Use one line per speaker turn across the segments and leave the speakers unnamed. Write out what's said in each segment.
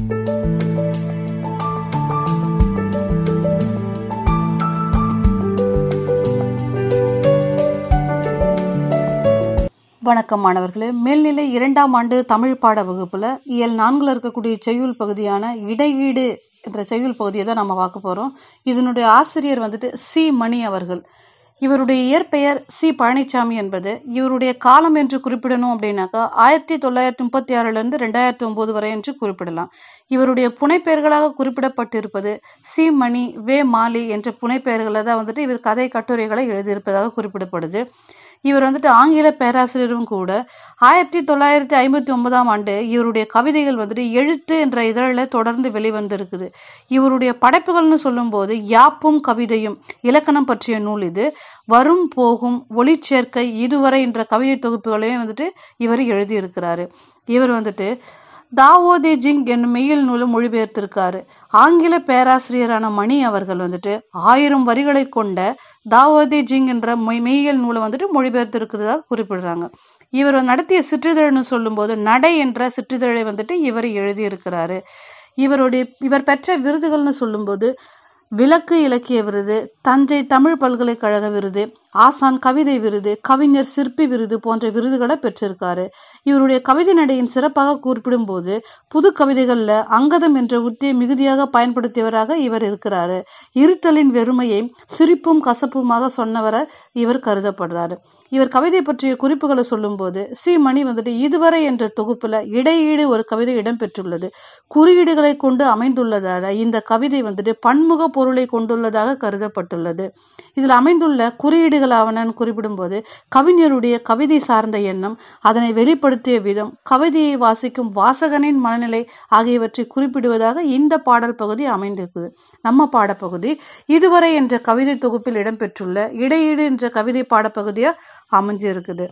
வணக்கம் மாணவர்களே மேல்நிலை இரண்டாம் ஆண்டு தமிழ் பாட வகுப்புல இயல் நான்குல இருக்கக்கூடிய செய்யுள் பகுதியான இடையீடு என்ற செய்யுள் பகுதியை தான் நம்ம பார்க்க போறோம் இதனுடைய ஆசிரியர் வந்துட்டு சி மணி அவர்கள் இவருடைய இயற்பெயர் சி பழனிசாமி என்பது இவருடைய காலம் என்று குறிப்பிடணும் அப்படின்னாக்கா ஆயிரத்தி தொள்ளாயிரத்தி முப்பத்தி ஆறுலேருந்து ரெண்டாயிரத்தி ஒம்பது வரை என்று குறிப்பிடலாம் இவருடைய புனைப்பெயர்களாக குறிப்பிடப்பட்டிருப்பது சி மணி வே மாலி என்ற புனைப்பெயர்களை தான் வந்துட்டு இவர் கதை கட்டுரைகளை எழுதியிருப்பதாக குறிப்பிடப்படுது இவர் வந்துட்டு ஆங்கில பேராசிரியரும் கூட ஆயிரத்தி தொள்ளாயிரத்தி ஐம்பத்தி ஒன்பதாம் ஆண்டு இவருடைய கவிதைகள் வந்துட்டு எழுத்து என்ற இதழில் தொடர்ந்து வெளிவந்திருக்குது இவருடைய படைப்புகள்னு சொல்லும்போது யாப்பும் கவிதையும் இலக்கணம் பற்றிய நூல் இது வரும் போகும் ஒளிச்சேர்க்கை இதுவரை என்ற கவிதை தொகுப்புகளையும் வந்துட்டு இவர் எழுதியிருக்கிறாரு இவர் வந்துட்டு தாவோதே ஜிங் என்னும் மெய்யல் நூலும் மொழிபெயர்த்திருக்காரு ஆங்கில பேராசிரியரான மணி அவர்கள் வந்துட்டு ஆயிரம் வரிகளை கொண்ட தாவோதே ஜிங் என்ற மெய் மெய்யியல் நூலை வந்துட்டு மொழிபெயர்த்திருக்கிறதா குறிப்பிடுறாங்க இவர் நடத்திய சிற்றிதழ்னு சொல்லும்போது நடை என்ற சிற்றிதழை வந்துட்டு இவர் எழுதியிருக்கிறாரு இவருடைய இவர் பெற்ற விருதுகள்னு சொல்லும்போது விளக்கு இலக்கிய விருது தஞ்சை தமிழ் பல்கலைக்கழக விருது ஆசான் கவிதை விருது கவிஞர் சிற்பி விருது போன்ற விருதுகளை பெற்றிருக்காரு இவருடைய கவிதை நடையின் சிறப்பாக குறிப்பிடும்போது புது கவிதைகளில் அங்கதம் என்ற உத்தியை மிகுதியாக பயன்படுத்தியவராக இவர் இருக்கிறாரு இருத்தலின் வெறுமையை சிரிப்பும் கசப்புமாக சொன்னவரை இவர் கருதப்படுறாரு இவர் கவிதை பற்றிய குறிப்புகளை சொல்லும்போது சி மணி வந்துட்டு இதுவரை என்ற தொகுப்புல இடையீடு ஒரு கவிதை இடம்பெற்றுள்ளது குறியீடுகளை கொண்டு அமைந்துள்ளதால இந்த கவிதை வந்துட்டு பன்முக பொருளை கொண்டுள்ளதாக கருதப்பட்டுள்ளது இதில் அமைந்துள்ள குறியீடுகள் ஆவணன்னு குறிப்பிடும்போது கவிஞருடைய கவிதை சார்ந்த எண்ணம் அதனை வெளிப்படுத்திய விதம் கவிதையை வாசிக்கும் வாசகனின் மனநிலை ஆகியவற்றை குறிப்பிடுவதாக இந்த பாடல் பகுதி அமைந்திருக்குது நம்ம பாடப்பகுதி இதுவரை என்ற கவிதை தொகுப்பில் இடம்பெற்றுள்ள இடையீடு என்ற கவிதை பாடப்பகுதியா அமைஞ்சிருக்குது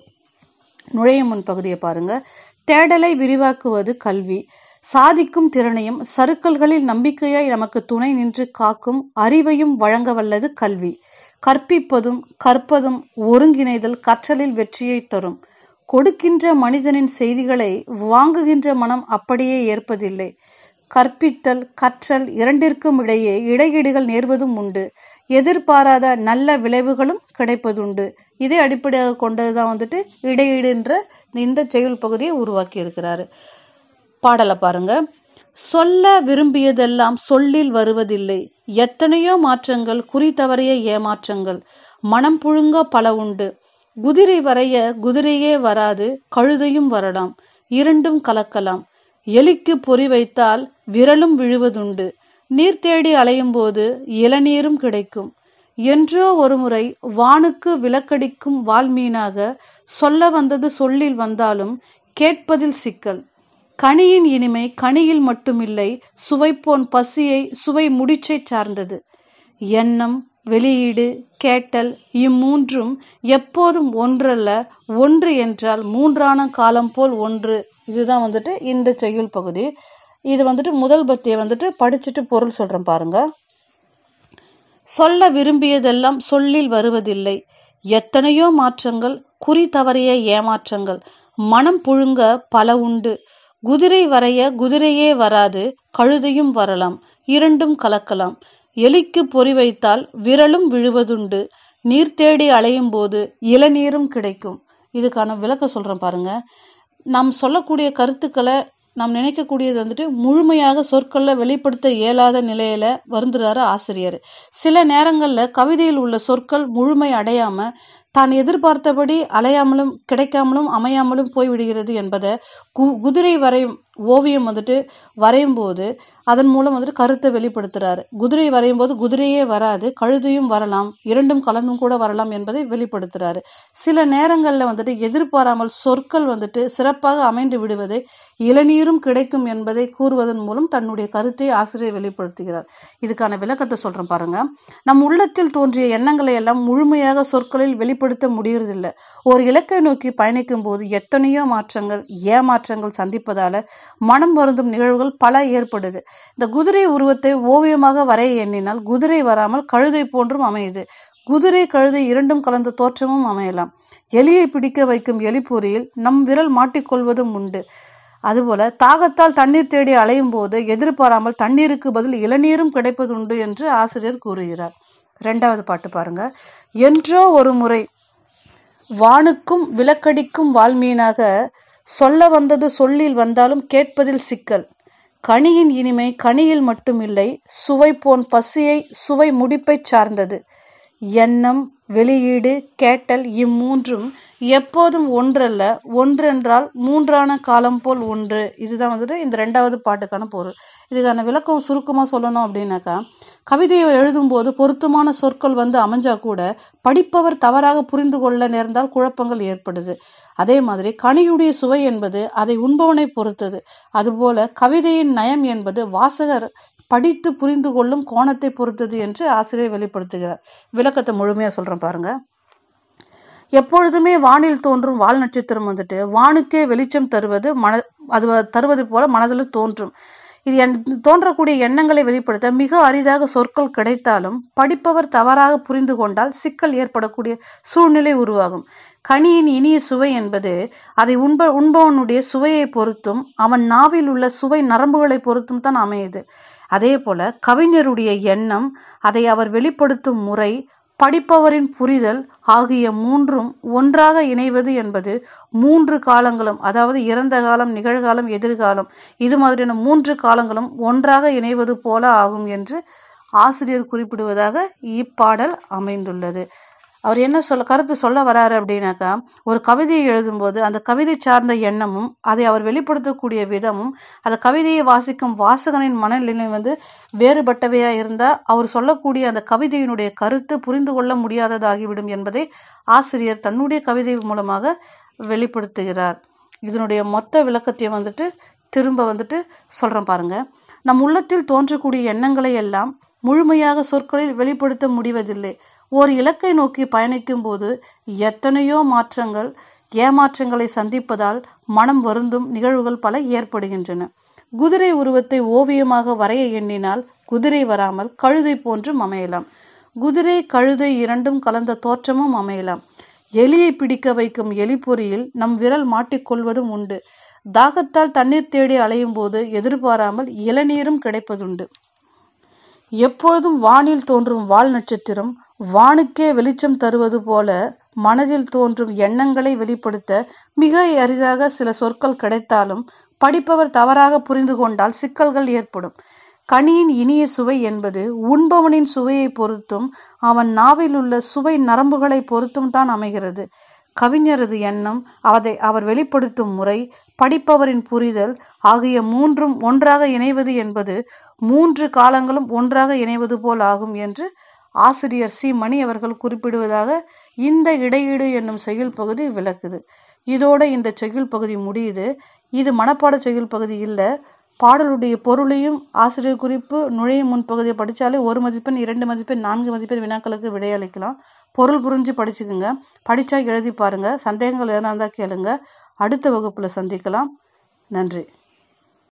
நுழைய முன் பகுதியை பாருங்க தேடலை விரிவாக்குவது கல்வி சாதிக்கும் திறனையும் சருக்கல்களில் நம்பிக்கையாய் நமக்கு துணை நின்று காக்கும் அறிவையும் வழங்க வல்லது கல்வி கற்பிப்பதும் கற்பதும் ஒருங்கிணைதல் கற்றலில் வெற்றியை தரும் கொடுக்கின்ற மனிதனின் செய்திகளை வாங்குகின்ற மனம் அப்படியே ஏற்பதில்லை கற்பித்தல் கற்றல் இரண்டிற்கும் இடையே இடையீடுகள் நேர்வதும் உண்டு எதிர்பாராத நல்ல விளைவுகளும் கிடைப்பதுண்டு இதை அடிப்படையாக கொண்டதுதான் வந்துட்டு இடையீடுன்ற இந்த செயல் பகுதியை உருவாக்கி இருக்கிறாரு பாடலை பாருங்க சொல்ல விரும்பியதெல்லாம் சொல்லில் வருவதில்லை எத்தனையோ மாற்றங்கள் குறி தவறிய ஏமாற்றங்கள் மனம் புழுங்க பல உண்டு குதிரை வரைய குதிரையே வராது கழுதையும் வரலாம் இரண்டும் கலக்கலாம் எலிக்கு பொறி வைத்தால் விரலும் விழுவதுண்டு நீர் தேடி அலையும் போது இளநீரும் கிடைக்கும் என்றோ ஒருமுறை வானுக்கு விளக்கடிக்கும் வால்மீனாக சொல்ல வந்தது சொல்லில் வந்தாலும் கேட்பதில் சிக்கல் கனியின் இனிமை கனியில் மட்டுமில்லை சுவைப்போன் பசியை சுவை முடிச்சை சார்ந்தது எண்ணம் வெளியீடு கேட்டல் இம்மூன்றும் எப்போதும் ஒன்றல்ல ஒன்று என்றால் மூன்றான காலம் போல் ஒன்று இதுதான் வந்துட்டு இந்த செய்யுள் பகுதி இது வந்துட்டு முதல் பத்தியை வந்துட்டு படிச்சுட்டு பொருள் சொல்றேன் பாருங்க சொல்ல விரும்பியதெல்லாம் சொல்லில் வருவதில்லை எத்தனையோ மாற்றங்கள் குறி தவறிய ஏமாற்றங்கள் மனம் புழுங்க பல உண்டு குதிரை வரைய குதிரையே வராது கழுதையும் வரலாம் இரண்டும் கலக்கலாம் எலிக்கு பொறி வைத்தால் விரலும் விழுவதுண்டு நீர் தேடி அலையும் போது இளநீரும் கிடைக்கும் இதுக்கான விளக்க சொல்றேன் பாருங்க நாம் சொல்லக்கூடிய கருத்துக்களை நாம் நினைக்கக்கூடியது வந்துட்டு முழுமையாக சொற்கள்ல வெளிப்படுத்த இயலாத நிலையில வருந்துறாரு ஆசிரியர் சில நேரங்கள்ல கவிதையில் உள்ள சொற்கள் முழுமை அடையாம தான் எதிர்பார்த்தபடி அலையாமலும் கிடைக்காமலும் அமையாமலும் போய்விடுகிறது என்பதை கு குதிரை வரையும் ஓவியம் வந்துட்டு வரையும் போது அதன் மூலம் வந்துட்டு கருத்தை வெளிப்படுத்துறாரு குதிரை வரையும் போது குதிரையே வராது கழுதையும் வரலாம் இரண்டும் கலந்தும் கூட வரலாம் என்பதை வெளிப்படுத்துறாரு சில நேரங்களில் வந்துட்டு எதிர்பாராமல் சொற்கள் வந்துட்டு சிறப்பாக அமைந்து விடுவதை இளநீரும் கிடைக்கும் என்பதை கூறுவதன் மூலம் தன்னுடைய கருத்தை ஆசிரியர் வெளிப்படுத்துகிறார் இதுக்கான விளக்கத்தை சொல்றேன் பாருங்க நம் உள்ளத்தில் தோன்றிய எண்ணங்களை எல்லாம் முழுமையாக சொற்களில் வெளிப்படுத்த முடியறதில்லை ஒரு இலக்கை நோக்கி பயணிக்கும் போது எத்தனையோ மாற்றங்கள் ஏமாற்றங்கள் சந்திப்பதால மனம் வருந்தும் நிகழ்வுகள் பல ஏற்படுது இந்த குதிரை உருவத்தை ஓவியமாக வரைய எண்ணினால் குதிரை வராமல் கழுதை போன்றும் அமையுது குதிரை கழுதை இரண்டும் கலந்த தோற்றமும் அமையலாம் எலியை பிடிக்க வைக்கும் எலிப்பொறியில் நம் விரல் மாட்டிக்கொள்வதும் உண்டு அதுபோல தாகத்தால் தண்ணீர் தேடி அலையும் போது எதிர்பாராமல் தண்ணீருக்கு பதில் இளநீரும் கிடைப்பதுண்டு என்று ஆசிரியர் கூறுகிறார் ரெண்டாவது பாட்டு பாருங்க என்றோ ஒரு முறை வானுக்கும் விளக்கடிக்கும் வால்மீனாக சொல்ல வந்தது சொல்லில் வந்தாலும் கேட்பதில் சிக்கல் கனியின் இனிமை கனியில் மட்டுமில்லை சுவை போன் பசியை சுவை முடிப்பைச் சார்ந்தது எண்ணம் வெளியீடு கேட்டல் இம்மூன்றும் எப்போதும் ஒன்றல்ல ஒன்றென்றால் மூன்றான காலம் போல் ஒன்று இதுதான் வந்துட்டு இந்த ரெண்டாவது பாட்டுக்கான பொருள் இதுக்கான விளக்கம் சுருக்கமாக சொல்லணும் அப்படின்னாக்கா கவிதையை எழுதும்போது பொருத்தமான சொற்கள் வந்து அமைஞ்சா கூட படிப்பவர் தவறாக புரிந்து கொள்ள நேர்ந்தால் குழப்பங்கள் ஏற்படுது அதே மாதிரி கனியுடைய சுவை என்பது அதை உண்பவனை பொறுத்தது அதுபோல கவிதையின் நயம் என்பது வாசகர் படித்து புரிந்து கொள்ளும் கோணத்தை பொறுத்தது என்று ஆசிரியர் வெளிப்படுத்துகிறார் விளக்கத்தை முழுமையாக சொல்கிறேன் பாருங்க எப்பொழுதுமே வானில் தோன்றும் வால் நட்சத்திரம் வந்துட்டு வானுக்கே வெளிச்சம் தருவது மன அது தருவது போல மனதில் தோன்றும் இது என் தோன்றக்கூடிய எண்ணங்களை வெளிப்படுத்த மிக அரிதாக சொற்கள் கிடைத்தாலும் படிப்பவர் தவறாக புரிந்து கொண்டால் சிக்கல் ஏற்படக்கூடிய சூழ்நிலை உருவாகும் கனியின் இனிய சுவை என்பது அதை உண்ப உண்பவனுடைய சுவையை பொறுத்தும் அவன் நாவில் உள்ள சுவை நரம்புகளை பொறுத்தும் தான் அமையுது அதே போல கவிஞருடைய எண்ணம் அதை அவர் வெளிப்படுத்தும் முறை படிப்பவரின் புரிதல் ஆகிய மூன்றும் ஒன்றாக இணைவது என்பது மூன்று காலங்களும் அதாவது இறந்த காலம் நிகழ்காலம் எதிர்காலம் இது மாதிரியான மூன்று காலங்களும் ஒன்றாக இணைவது போல ஆகும் என்று ஆசிரியர் குறிப்பிடுவதாக இப்பாடல் அமைந்துள்ளது அவர் என்ன சொல்ல கருத்து சொல்ல வராரு அப்படின்னாக்கா ஒரு கவிதையை எழுதும்போது அந்த கவிதை சார்ந்த எண்ணமும் அதை அவர் வெளிப்படுத்தக்கூடிய விதமும் அந்த கவிதையை வாசிக்கும் வாசகனின் மனநிலை வந்து வேறுபட்டவையாக இருந்தால் அவர் சொல்லக்கூடிய அந்த கவிதையினுடைய கருத்து புரிந்து கொள்ள முடியாததாகிவிடும் என்பதை ஆசிரியர் தன்னுடைய கவிதை மூலமாக வெளிப்படுத்துகிறார் இதனுடைய மொத்த விளக்கத்தை வந்துட்டு திரும்ப வந்துட்டு சொல்கிறேன் பாருங்க நம் உள்ளத்தில் தோன்றக்கூடிய எண்ணங்களை எல்லாம் முழுமையாக சொற்களில் வெளிப்படுத்த முடிவதில்லை ஓர் இலக்கை நோக்கி பயணிக்கும் போது எத்தனையோ மாற்றங்கள் ஏமாற்றங்களை சந்திப்பதால் மனம் வருந்தும் நிகழ்வுகள் பல ஏற்படுகின்றன குதிரை உருவத்தை ஓவியமாக வரைய எண்ணினால் குதிரை வராமல் கழுதை போன்றும் அமையலாம் குதிரை கழுதை இரண்டும் கலந்த தோற்றமும் அமையலாம் எலியை பிடிக்க வைக்கும் எலிப்பொறியில் நம் விரல் மாட்டிக்கொள்வதும் உண்டு தாகத்தால் தண்ணீர் தேடி அலையும் போது எதிர்பாராமல் இளநீரும் கிடைப்பதுண்டு எப்பொழுதும் வானில் தோன்றும் வால் நட்சத்திரம் வானுக்கே வெளிச்சம் தருவது போல மனதில் தோன்றும் எண்ணங்களை வெளிப்படுத்த மிக அரிதாக சில சொற்கள் கிடைத்தாலும் படிப்பவர் தவறாக புரிந்து கொண்டால் சிக்கல்கள் ஏற்படும் கனியின் இனிய சுவை என்பது உண்பவனின் சுவையை பொறுத்தும் அவன் நாவில் உள்ள சுவை நரம்புகளை பொறுத்தும் தான் அமைகிறது கவிஞரது எண்ணம் அதை அவர் வெளிப்படுத்தும் முறை படிப்பவரின் புரிதல் ஆகிய மூன்றும் ஒன்றாக இணைவது என்பது மூன்று காலங்களும் ஒன்றாக இணைவது போல் ஆகும் என்று ஆசிரியர் சி மணி அவர்கள் குறிப்பிடுவதாக இந்த இடையீடு என்னும் செய்யுள் பகுதி விளக்குது இதோட இந்த செய்யுள் பகுதி முடியுது இது மனப்பாட செய்யுள் பகுதி இல்லை பாடலுடைய பொருளையும் ஆசிரியர் குறிப்பு நுழையும் முன்பகுதியை படித்தாலே ஒரு மதிப்பெண் இரண்டு மதிப்பெண் நான்கு மதிப்பெண் வினாக்களுக்கு விடையளிக்கலாம் பொருள் புரிஞ்சு படிச்சுக்குங்க படித்தா எழுதி பாருங்கள் சந்தேகங்கள் எதனா இருந்தால் கேளுங்க அடுத்த வகுப்பில் சந்திக்கலாம் நன்றி